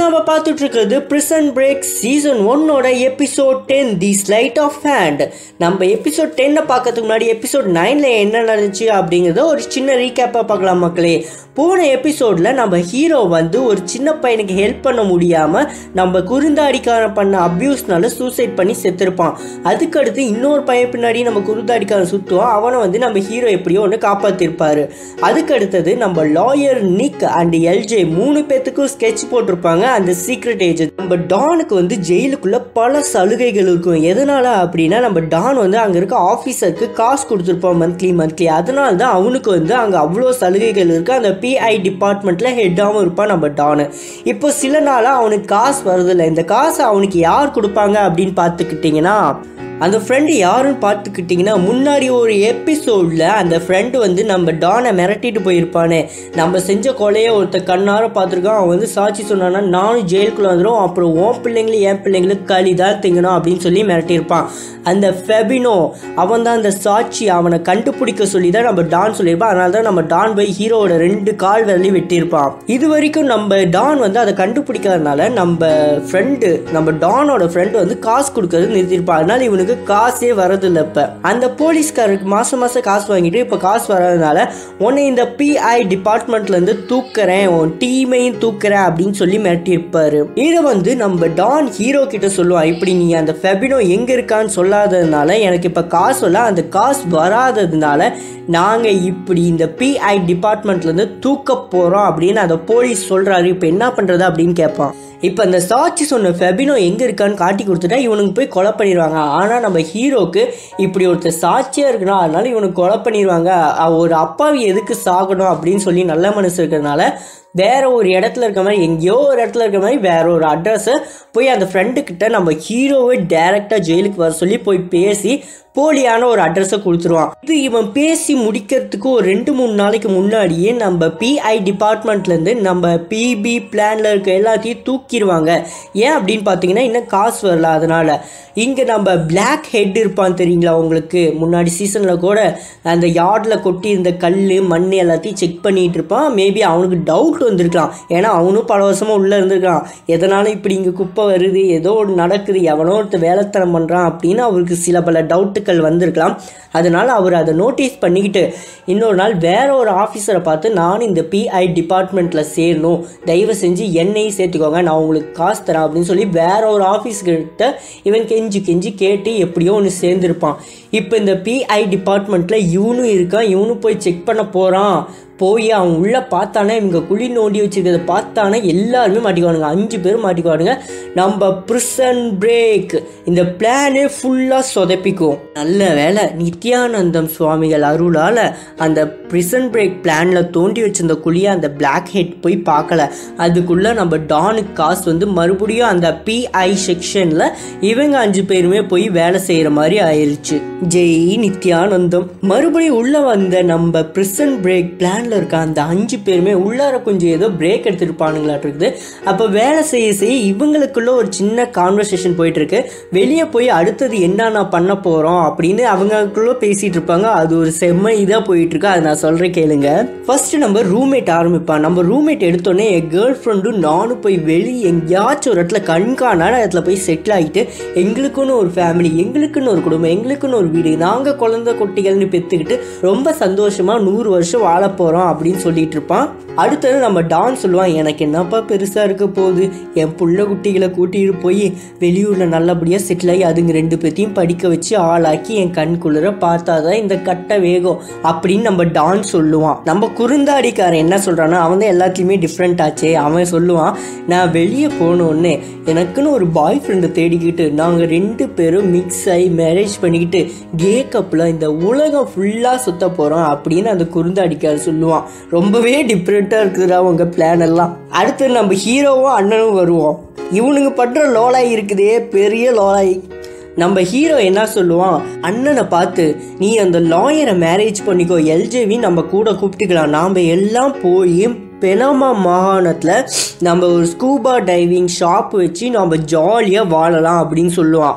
நம்ம பார்த்துட்டு இருக்கிறது பிரிசன் பிரேக் சீசன் ஒன்னோட episode ten the sleight of hand நம்ம எபிசோட் டென்னை பார்க்கறதுக்கு முன்னாடி எபிசோட் நைனில் என்ன நடந்துச்சு அப்படிங்கிறத ஒரு சின்ன ரீகேப்பாக பார்க்கலாம் மக்களே போன எபிசோடில் நம்ம ஹீரோ வந்து ஒரு சின்ன பையனுக்கு ஹெல்ப் பண்ண முடியாமல் நம்ம குறுந்தாடிக்காரன் பண்ண அப்யூஸ்னால சூசைட் பண்ணி செத்துருப்பான் அதுக்கடுத்து இன்னொரு பையன் பின்னாடி நம்ம குறுந்தாடிக்காரன் சுற்றுவான் அவனை வந்து நம்ம ஹீரோ எப்படியோ ஒன்று காப்பாற்றிருப்பாரு அதுக்கடுத்தது நம்ம லாயர் நிக் அண்ட் எல்ஜே மூணு பேத்துக்கும் ஸ்கெட்ச் போட்டிருப்பாங்க அந்த சீக்ரெட் ஏஜென்ட் நம்ம டானுக்கு வந்து ஜெயிலுக்குள்ள பல சலுகைகள் இருக்கும் எதனால அப்படின்னா நம்ம டான் வந்து அங்கே இருக்க ஆஃபீஸருக்கு காசு கொடுத்துருப்போம் மந்த்லி மந்த்லி அதனால தான் அவனுக்கு வந்து அங்கே அவ்வளோ சலுகைகள் இருக்குது அந்த பிஐ டிபார்ட்மெண்ட்டில் ஹெட்டாகவும் இருப்பான் நம்ம டானு இப்போ சில நாளாக அவனுக்கு காசு வருதில்ல இந்த காசை அவனுக்கு யார் கொடுப்பாங்க அப்படின்னு பார்த்துக்கிட்டிங்கன்னா அந்த ஃப்ரெண்டு யாருன்னு பார்த்துக்கிட்டிங்கன்னா முன்னாடி ஒரு எபிசோடில் அந்த ஃப்ரெண்டு வந்து நம்ம டானை மிரட்டிட்டு போயிருப்பானே நம்ம செஞ்ச கொலையை ஒருத்தர் கண்ணார பார்த்துருக்கான் அவன் வந்து சாட்சி சொன்னான்னா நானும் ஜெயிலுக்குள்ள வந்துடும் அப்புறம் உன் பிள்ளைங்களும் என் பிள்ளைங்களுக்கு களி தான் திங்கணும் அப்படின்னு சொல்லி மிரட்டியிருப்பான் அந்த ஃபெபினோ அவன் தான் அந்த சாட்சி அவனை கண்டுபிடிக்க சொல்லி தான் நம்ம டான் சொல்லியிருப்பான் அதனால தான் நம்ம டான் போய் ஹீரோவோட ரெண்டு கால் விரலையும் வெட்டியிருப்பான் இது வரைக்கும் நம்ம டான் வந்து அதை கண்டுபிடிக்காதனால நம்ம ஃப்ரெண்டு நம்ம டானோட ஃப்ரெண்டு வந்து காசு கொடுக்கறது நிறுத்தியிருப்பான் அதனால இவனுக்கு காசே வரதில்லை இப்போ அந்த போலீஸ்காரருக்கு மாதம் மாதம் காசு வாங்கிட்டு இப்போ காசு வராதனால உன்னை இந்த பிஐ டிபார்ட்மெண்ட்லேருந்து தூக்குறேன் உன் டீமையும் தூக்குறேன் அப்படின்னு சொல்லி மிரட்டியிருப்பாரு இதை வந்து நம்ம டான் ஹீரோ கிட்ட சொல்லுவான் இப்படி நீ அந்த ஃபெபினோ எங்கே இருக்கான்னு சொல்லாததுனால எனக்கு இப்போ காசு இல்லை அந்த காசு வராததுனால நாங்கள் இப்படி இந்த பிஐ டிபார்ட்மெண்ட்லேருந்து தூக்க போகிறோம் அப்படின்னு அந்த போலீஸ் சொல்கிறாரு இப்போ என்ன பண்ணுறது அப்படின்னு கேட்பான் இப்போ அந்த சாட்சி சொன்ன ஃபெபினோ எங்கே இருக்கான்னு காட்டி கொடுத்துட்டா இவனுக்கு போய் கொலை பண்ணிடுவாங்க ஆனால் நம்ம ஹீரோக்கு இப்படி ஒருத்தர் சாட்சியாக இருக்கணும் அதனால இவனுக்கு கொலை பண்ணிடுவாங்க அ- ஒரு அப்பாவி எதுக்கு சாகணும் அப்படின்னு சொல்லி நல்ல மனசு இருக்கிறதுனால வேற ஒரு இடத்துல இருக்க மாதிரி எங்கேயோ ஒரு இடத்துல இருக்க மாதிரி வேற ஒரு அட்ரஸை போய் அந்த ஃப்ரெண்டு கிட்ட நம்ம ஹீரோவை டைரெக்டாக ஜெயிலுக்கு வர சொல்லி போய் பேசி போலியான ஒரு அட்ரஸை கொடுத்துருவான் இது இவன் பேசி முடிக்கிறதுக்கு ஒரு ரெண்டு மூணு நாளைக்கு முன்னாடியே நம்ம பிஐ டிபார்ட்மெண்ட்லேருந்து நம்ம பிபி பிளானில் இருக்க எல்லாத்தையும் தூக்கிடுவாங்க ஏன் அப்படின்னு பார்த்தீங்கன்னா இன்னும் காசு வரல அதனால இங்கே நம்ம பிளாக் ஹெட் இருப்பான் தெரியுங்களா உங்களுக்கு முன்னாடி சீசனில் கூட அந்த யார்டில் கொட்டி இருந்த கல் மண் எல்லாத்தையும் செக் பண்ணிட்டு இருப்பான் மேபி அவனுக்கு டவுட் வந்திருக்கலாம் ஏன்னா அவனும் பல வருஷமாக உள்ளே இருந்திருக்கான் எதனால இப்படி இங்கே குப்பை வருது ஏதோ ஒன்று நடக்குது எவனோ ஒருத்தர் வேலைத்தனம் பண்ணுறான் அப்படின்னு அவருக்கு சில பல டவுட்டுகள் வந்திருக்கலாம் அதனால அவர் அதை நோட்டீஸ் பண்ணிக்கிட்டு இன்னொரு நாள் வேற ஒரு ஆஃபீஸரை பார்த்து நான் இந்த பிஐ டிபார்ட்மெண்ட்டில் சேரணும் தயவு செஞ்சு என்னையும் சேர்த்துக்கோங்க நான் உங்களுக்கு காசு தரேன் அப்படின்னு சொல்லி வேற ஒரு ஆஃபீஸ்கிட்ட இவன் கெஞ்சி கெஞ்சி கேட்டு எப்படியோ ஒன்று சேர்ந்துருப்பான் இப்போ இந்த பிஐ டிபார்ட்மெண்ட்டில் இவனும் இருக்கான் இவனும் போய் செக் பண்ண போகிறான் போய் அவன் உள்ளே பார்த்தானே இவங்க குழி நோண்டி வச்சிருக்கிறத பார்த்தானே எல்லாருமே மாட்டிக்குவானுங்க அஞ்சு பேர் மாட்டிக்குவானுங்க நம்ம ப்ரிசன் பிரேக் இந்த பிளானே ஃபுல்லாக சொதப்பிக்கும் நல்ல வேலை நித்யானந்தம் சுவாமிகள் அருளால் அந்த ப்ரிசன் பிரேக் பிளானில் தோண்டி வச்சிருந்த குழியை அந்த பிளாக் ஹெட் போய் பார்க்கல அதுக்குள்ளே நம்ம டானுக்கு காசு வந்து மறுபடியும் அந்த பிஐ செக்ஷனில் இவங்க அஞ்சு பேருமே போய் வேலை செய்கிற மாதிரி ஆயிருச்சு ஜெய் நித்யானந்தம் மறுபடியும் உள்ளே வந்த நம்ம ப்ரிசன் பிரேக் பிளானில் இருக்க அந்த அஞ்சு பேருமே உள்ளார கொஞ்சம் ஏதோ பிரேக் எடுத்துருப்பானுங்களாட்டு இருக்குது அப்போ வேலை செய்ய செய்ய இவங்களுக்குள்ள ஒரு சின்ன கான்வர்சேஷன் போயிட்டு இருக்கு வெளியே போய் அடுத்தது என்னென்ன பண்ண போகிறோம் அப்படின்னு அவங்களுக்குள்ள பேசிட்டு இருப்பாங்க அது ஒரு செம்ம இதாக போயிட்டு இருக்கு அதை நான் சொல்கிறேன் கேளுங்க ஃபர்ஸ்ட் நம்ம ரூம்மேட் ஆரம்பிப்பான் நம்ம ரூம்மேட் எடுத்தோடனே என் கேர்ள் ஃப்ரெண்டும் நானும் போய் வெளியே எங்கேயாச்சும் ஒரு இடத்துல கண்காணாத இடத்துல போய் செட்டில் ஆகிட்டு எங்களுக்குன்னு ஒரு ஃபேமிலி எங்களுக்குன்னு ஒரு குடும்பம் எங்களுக்குன்னு ஒரு வீடு நாங்கள் குழந்தை குட்டிகள்னு பெற்றுக்கிட்டு ரொம்ப சந்தோஷமாக நூறு வருஷம் வாழ போகிறோம் அப்படின்னு சொல்லிட்டு இருப்பான் அடுத்தது நம்ம டான் சொல்லுவான் எனக்கு என்னப்பா பெருசாக இருக்க போகுது என் புள்ள குட்டிகளை கூட்டிட்டு போய் வெளியூரில் நல்லபடியாக செட்டில் ஆகி அதுங்க ரெண்டு பேத்தையும் படிக்க வச்சு ஆளாக்கி என் கண் குளிர பார்த்தாதான் இந்த கட்ட வேகம் அப்படின்னு நம்ம டான் சொல்லுவான் நம்ம குறுந்தாடிக்காரன் என்ன சொல்கிறான்னா அவன் தான் எல்லாத்துலேயுமே டிஃப்ரெண்ட் ஆச்சே அவன் சொல்லுவான் நான் வெளியே போனோடனே எனக்குன்னு ஒரு பாய் ஃப்ரெண்டை தேடிக்கிட்டு நாங்கள் ரெண்டு பேரும் மிக்ஸ் ஆகி மேரேஜ் பண்ணிக்கிட்டு கே கப்பில் இந்த உலகம் ஃபுல்லாக சுத்த போகிறோம் அப்படின்னு அந்த குறுந்தாடிக்காரர் சொல்லுவான் ரொம்பவே டிஃப்ரெண்ட்டாக இருக்குதுடா உங்கள் பிளான் எல்லாம் அடுத்து நம்ம ஹீரோவும் அண்ணனும் வருவோம் இவனுங்க பண்ற லோலாய் இருக்குதே பெரிய லோலாய் நம்ம ஹீரோ என்ன சொல்லுவான் அண்ணனை பார்த்து நீ அந்த லாயரை மேரேஜ் பண்ணிக்கோ எல்ஜேவி நம்ம கூட கூப்பிட்டுக்கலாம் நாம் எல்லாம் போய் பெனாமா மாகாணத்தில் நம்ம ஒரு ஸ்கூபா டைவிங் ஷாப் வச்சு நம்ம ஜாலியாக வாழலாம் அப்படின்னு சொல்லுவான்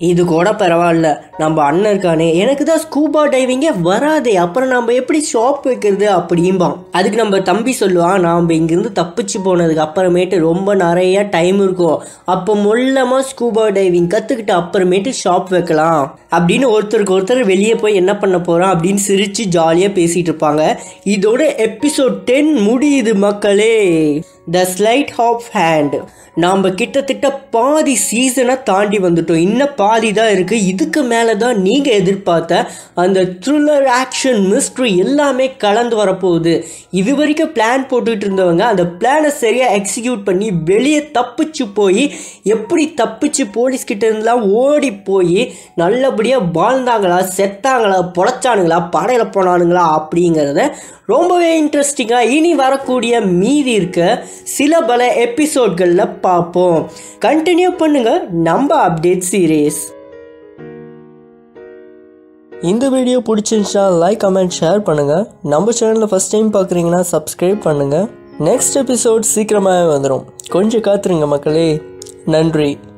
இது கூட பரவாயில்ல நம்ம அண்ணன் இருக்கானே எனக்கு தான் ஸ்கூபா டைவிங்கே வராதே அப்புறம் நம்ம எப்படி ஷாப் வைக்கிறது அப்படிம்பான் அதுக்கு நம்ம தம்பி சொல்லுவான் நாம் இங்கிருந்து தப்பிச்சு போனதுக்கு அப்புறமேட்டு ரொம்ப நிறைய டைம் இருக்கும் அப்போ மொல்லமாக ஸ்கூபா டைவிங் கற்றுக்கிட்டு அப்புறமேட்டு ஷாப் வைக்கலாம் அப்படின்னு ஒருத்தருக்கு ஒருத்தர் வெளியே போய் என்ன பண்ண போகிறோம் அப்படின்னு சிரித்து ஜாலியாக பேசிகிட்டு இருப்பாங்க இதோட எபிசோட் டென் முடியுது மக்களே த ஸ்லைட் ஆஃப் ஹேண்ட் நாம் கிட்டத்தட்ட பாதி சீசனை தாண்டி வந்துட்டோம் இன்னும் பாதி தான் இருக்குது இதுக்கு மேலே தான் நீங்கள் எதிர்பார்த்த அந்த த்ரில்லர் ஆக்ஷன் மிஸ்ட்ரி எல்லாமே கலந்து வரப்போகுது இது வரைக்கும் பிளான் போட்டுட்டு இருந்தவங்க அந்த பிளானை சரியாக எக்ஸிக்யூட் பண்ணி வெளியே தப்பிச்சு போய் எப்படி தப்பிச்சு போலீஸ் கிட்ட இருந்தெல்லாம் ஓடி போய் நல்லபடியாக வாழ்ந்தாங்களா செத்தாங்களா பொழைச்சானுங்களா படையில் போனானுங்களா அப்படிங்கிறத ரொம்பவே இன்ட்ரெஸ்டிங்காக இனி வரக்கூடிய மீதி இருக்க சில பல எபிசோட்களில் பார்ப்போம் கண்டினியூ பண்ணுங்க நம்ம அப்டேட் சீரீஸ் இந்த வீடியோ பிடிச்சிருந்துச்சா லைக் கமெண்ட் ஷேர் பண்ணுங்கள் நம்ம சேனலில் ஃபஸ்ட் டைம் பார்க்குறீங்கன்னா சப்ஸ்கிரைப் பண்ணுங்கள் நெக்ஸ்ட் எபிசோட் சீக்கிரமாகவே வந்துடும் கொஞ்சம் காத்துருங்க மக்களே நன்றி